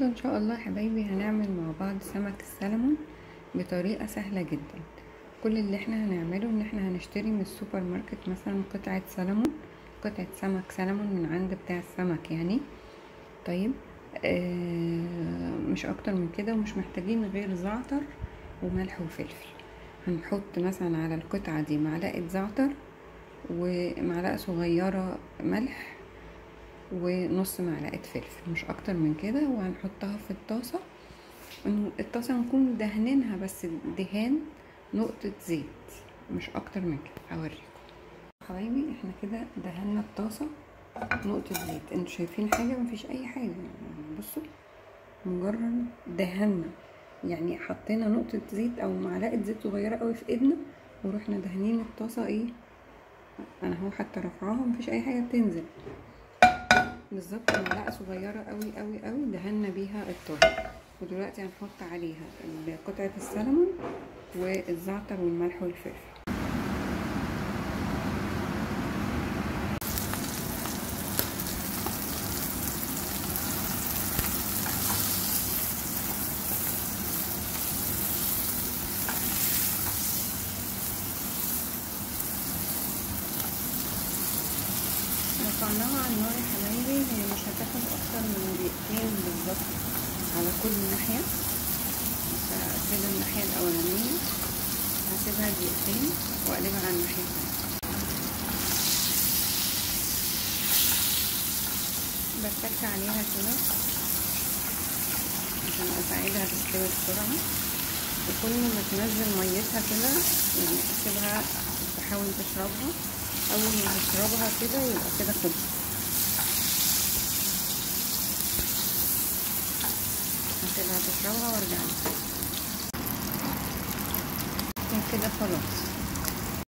النهاردة ان شاء الله يا حبايبي هنعمل مع بعض سمك السلمون بطريقة سهلة جدا كل اللي احنا هنعمله ان احنا هنشتري من السوبر ماركت مثلا قطعة سلمون قطعة سمك سلمون من عند بتاع السمك يعني طيب آه مش اكتر من كده ومش محتاجين غير زعتر وملح وفلفل هنحط مثلا على القطعة دي معلقة زعتر ومعلقة صغيرة ملح ونص معلقة فلفل مش اكتر من كده وهنحطها في الطاسة الطاسة نكون دهنينها بس دهان نقطة زيت مش اكتر من كده هوريكم حبايبي احنا كده دهنا الطاسة نقطة زيت انتوا شايفين حاجة مفيش اي حاجة بصوا مجرد دهنا يعني حطينا نقطة زيت او معلقة زيت صغيرة قوي في ايدنا ورحنا دهنين الطاسة ايه انا هو حتى رفعاها مفيش اي حاجة بتنزل بالظبط معلقة صغيرة قوي قوي قوي دهنا بيها الطاسة ودلوقتي هنحط عليها قطعة السلمون والزعتر والملح والفلفل رفعناها على النار يا حبايبي هي مش هتاخد اكتر من دقيقتين بالظبط على كل ناحية كده الناحية الأولانية هسيبها دقيقتين وأقلبها على الناحية التانية بتك عليها كده عشان أساعدها تستوي بسرعة وكل ما تنزل ميتها كده يعني أسيبها تحاول تشربها أول ما تشربها كده يبقى كده خلصت هسيبها تشربها وارجع لها كده خلاص